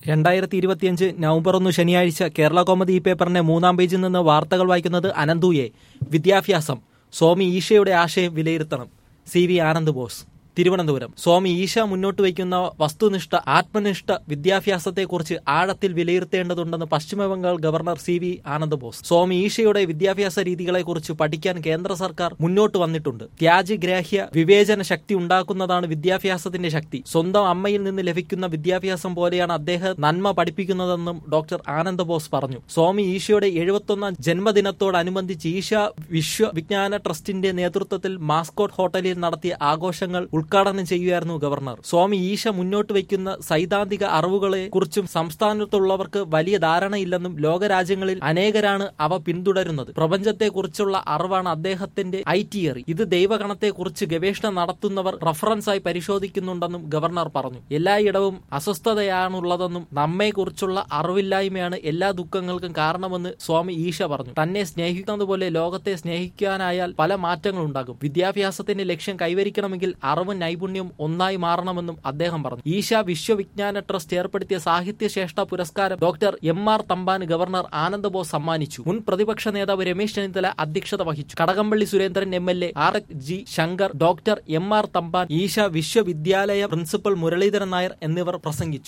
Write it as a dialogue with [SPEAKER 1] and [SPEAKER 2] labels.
[SPEAKER 1] രണ്ടായിരത്തി ഇരുപത്തിയഞ്ച് നവംബർ ഒന്ന് ശനിയാഴ്ച കേരള കോമഡി ഈ പേപ്പറിന്റെ മൂന്നാം പേജിൽ നിന്ന് വാർത്തകൾ വായിക്കുന്നത് അനന്തുയെ വിദ്യാഭ്യാസം സ്വാമി ഈശയുടെ ആശയം വിലയിരുത്തണം സി വി ആനന്ദ് ബോസ് തിരുവനന്തപുരം സ്വാമി ഈശ മുന്നോട്ട് വയ്ക്കുന്ന വസ്തുനിഷ്ഠ ആത്മനിഷ്ഠ വിദ്യാഭ്യാസത്തെക്കുറിച്ച് ആഴത്തിൽ വിലയിരുത്തേണ്ടതുണ്ടെന്ന് Paschimbangal governor C V Anand Bose Swami ഈശയുടെ വിദ്യാഭ്യാസ രീതികളെക്കുറിച്ച് പഠിക്കാൻ കേന്ദ്ര സർക്കാർ മുന്നോട്ട് വന്നിട്ടുണ്ട് ത്യാജിഗ്രാഹ്യ വിവേചന ശക്തി ഉണ്ടാക്കുന്നതാണ് വിദ്യാഭ്യാസത്തിന്റെ ശക്തി സ്വന്തം അമ്മയിൽ നിന്ന് ലഭിക്കുന്ന വിദ്യാഭ്യാസം പോലെയാണ് അദ്ദേഹം നന്മ പഠിപ്പിക്കുന്നതെന്നും ഡോക്ടർ ആനന്ദ് ബോസ് പറഞ്ഞു സ്വാമി ഈശയുടെ എഴുപത്തൊന്നാം ജന്മദിനത്തോടനുബന്ധിച്ച് ഈശ വിശ്വവിജ്ഞാന ട്രസ്റ്റിന്റെ നേതൃത്വത്തിൽ മാസ്കോട്ട് ഹോട്ടലിൽ നടത്തിയ ആഘോഷങ്ങൾ ഉദ്ഘാടനം ചെയ്യുകയായിരുന്നു ഗവർണർ സ്വാമി ഈശ മുന്നോട്ട് വയ്ക്കുന്ന സൈദ്ധാന്തിക അറിവുകളെ കുറിച്ചും സംസ്ഥാനത്തുള്ളവർക്ക് വലിയ ധാരണയില്ലെന്നും ലോകരാജ്യങ്ങളിൽ അനേകരാണ് അവ പിന്തുടരുന്നത് പ്രപഞ്ചത്തെക്കുറിച്ചുള്ള അറിവാണ് അദ്ദേഹത്തിന്റെ ഐ ടിയറി ഇത് ദൈവഗണത്തെക്കുറിച്ച് ഗവേഷണം നടത്തുന്നവർ റഫറൻസായി പരിശോധിക്കുന്നുണ്ടെന്നും ഗവർണർ പറഞ്ഞു എല്ലായിടവും അസ്വസ്ഥതയാണുള്ളതെന്നും നമ്മെക്കുറിച്ചുള്ള അറിവില്ലായ്മയാണ് എല്ലാ ദുഃഖങ്ങൾക്കും കാരണമെന്ന് സ്വാമി ഈശ പറഞ്ഞു തന്നെ സ്നേഹിക്കുന്നത് പോലെ ലോകത്തെ സ്നേഹിക്കാനായാൽ പല മാറ്റങ്ങളുണ്ടാകും വിദ്യാഭ്യാസത്തിന്റെ ലക്ഷ്യം കൈവരിക്കണമെങ്കിൽ അറിവും നൈപുണ്യവും ഒന്നായി മാറണമെന്നും അദ്ദേഹം പറഞ്ഞു ഈശ വിശ്വവിജ്ഞാന ട്രസ്റ്റ് ഏർപ്പെടുത്തിയ സാഹിത്യ ശ്രേഷ്ഠ പുരസ്കാരം ഡോക്ടർ എം ആർ തമ്പാന് ഗവർണർ ആനന്ദ് ബോസ് സമ്മാനിച്ചു മുൻ പ്രതിപക്ഷ നേതാവ് രമേശ് ചെന്നിത്തല അധ്യക്ഷത വഹിച്ചു Kadakampally Surendran M L A R G Shankar doctor M R Thampan Eesha Vishwavidyalaya principal Muraleedharan Nair എന്നിവർ പ്രസംഗിച്ചു